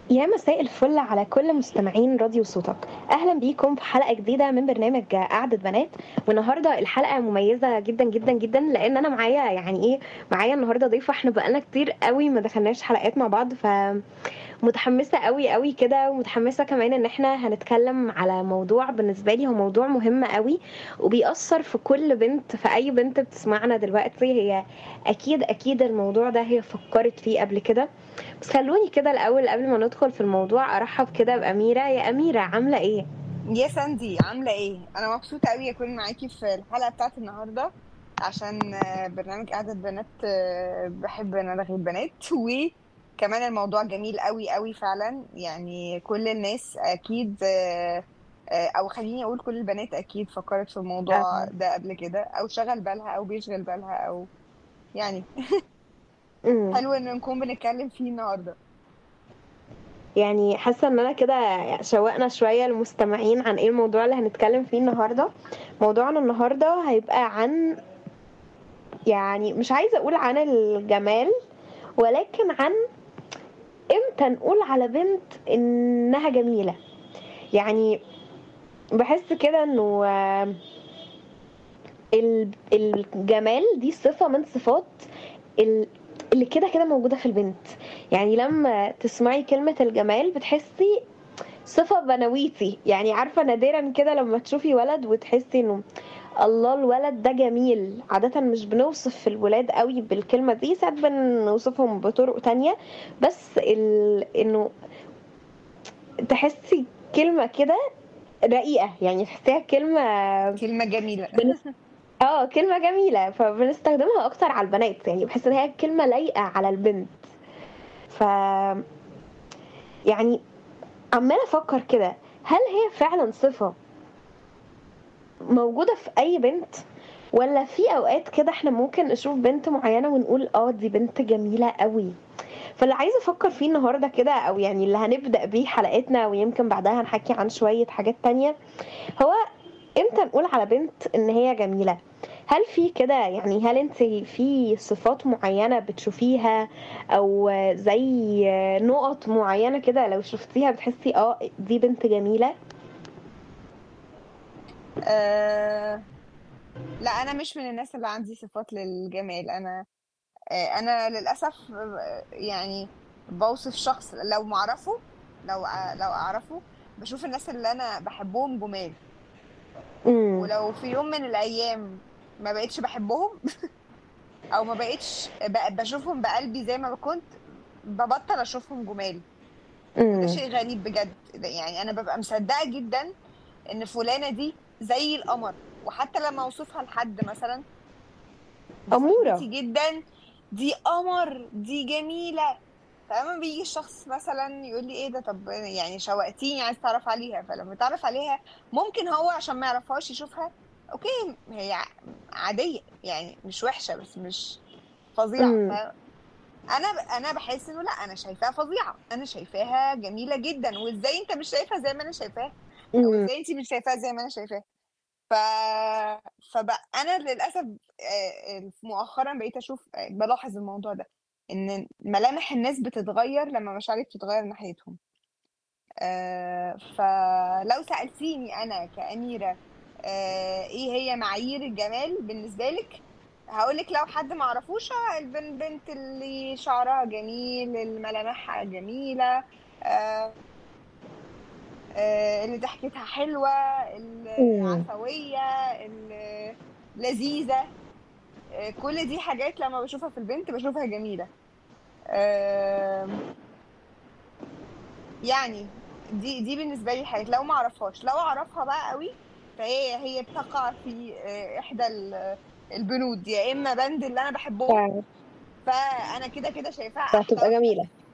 يا مساء الفل على كل مستمعين راديو صوتك اهلا بيكم في حلقه جديده من برنامج قعده بنات والنهارده الحلقه مميزه جدا جدا جدا لان انا معايا يعني ايه معايا النهارده ضيفه احنا بقالنا كتير قوي ما دخلناش حلقات مع بعض ف متحمسه قوي قوي كده ومتحمسه كمان ان احنا هنتكلم على موضوع بالنسبه لي هو موضوع مهم قوي وبيأثر في كل بنت في اي بنت بتسمعنا دلوقتي هي اكيد اكيد الموضوع ده هي فكرت فيه قبل كده بس خلوني كده الاول قبل ما ندخل في الموضوع ارحب كده باميره يا اميره عامله ايه يا ساندي عاملة ايه؟ أنا مبسوطة قوي أكون معاكي في الحلقة بتاعت النهاردة عشان آه، برنامج قعدة بنات آه، بحب إن أنا أغيب بنات وكمان الموضوع جميل قوي قوي فعلا يعني كل الناس أكيد آه، آه، أو خليني أقول كل البنات أكيد فكرت في الموضوع آه. ده قبل كده أو شغل بالها أو بيشغل بالها أو يعني أمم. حلو إن نكون بنتكلم فيه النهاردة يعني حاسه ان انا كده شوقنا شويه المستمعين عن ايه الموضوع اللي هنتكلم فيه النهارده موضوعنا النهارده هيبقى عن يعني مش عايزه اقول عن الجمال ولكن عن امتى نقول على بنت انها جميله يعني بحس كده انه آه، ال- الجمال دي صفه من صفات ال- اللي كده كده موجوده في البنت يعني لما تسمعي كلمه الجمال بتحسي صفة بنويتي يعني عارفة نادرا كده لما تشوفي ولد وتحسي انه الله الولد ده جميل عادة مش بنوصف الولاد قوي بالكلمة دي ساعات بنوصفهم بطرق تانية بس ال... انه تحسي كلمة كده رقيقة يعني تحسيها كلمة كلمة جميلة بنس... اه كلمة جميلة فبنستخدمها اكتر على البنات يعني بحس ان هي كلمة لايقة على البنت ف يعني عمالة افكر كده هل هي فعلا صفة موجودة في اي بنت ولا في اوقات كده احنا ممكن نشوف بنت معينة ونقول اه دي بنت جميلة قوي فاللي عايزة افكر فيه النهاردة كده او يعني اللي هنبدأ بيه حلقتنا ويمكن بعدها هنحكي عن شوية حاجات تانية هو امتى نقول على بنت ان هي جميلة هل في كده يعني هل انت في صفات معينة بتشوفيها او زي نقط معينة كده لو شفتيها بتحسي اه دي بنت جميلة أه... لا انا مش من الناس اللي عندي صفات للجمال انا آه، انا للاسف آه، يعني بوصف شخص لو معرفه لو أ- لو اعرفه بشوف الناس اللي انا بحبهم جمال امم ولو في يوم من الايام ما بقتش بحبهم او ما بقتش ب- بشوفهم بقلبي زي ما كنت ببطل اشوفهم جمال ده امم شيء غريب بجد ده يعني انا ببقى مصدقه جدا ان فلانه دي زي القمر وحتى لما اوصفها لحد مثلا دي أمورة صاحبتي جدا دي قمر دي جميلة فلما بيجي الشخص مثلا يقول لي ايه ده طب يعني شوقتيني عايز تعرف عليها فلما تعرف عليها ممكن هو عشان ما يعرفهاش يشوفها اوكي هي ع- عادية يعني مش وحشة بس مش فظيعة امم فانا انا بحس انه لا انا شايفاها فظيعة انا شايفاها جميلة جدا وازاي انت مش شايفها زي ما انا شايفاها او امم ازاي انت مش شايفاها زي ما انا شايفاها ف فبقى انا للاسف آه، مؤخرا بقيت اشوف آه، بلاحظ الموضوع ده ان ملامح الناس بتتغير لما مشاعري بتتغير ناحيتهم آه، فلو سألتيني انا كأميرة آه، ايه هي معايير الجمال بالنسبة لك هقولك لو حد معرفوش آه، البنت بنت اللي شعرها جميل اللي ملامحها جميلة آه، آه، اللي ضحكتها حلوة اللي امم عفوية اللي لذيذة آه، كل دي حاجات لما بشوفها في البنت بشوفها جميلة آم، يعني دي دي بالنسبة لي حاجات لو ما اعرفهاش لو اعرفها بقى قوي فهي هي بتقع في آه، احدى ال- البنود يا اما بند اللي انا بحبهم ف- فانا كده كده شايفاها فهتبقى احلى واحدة جميلة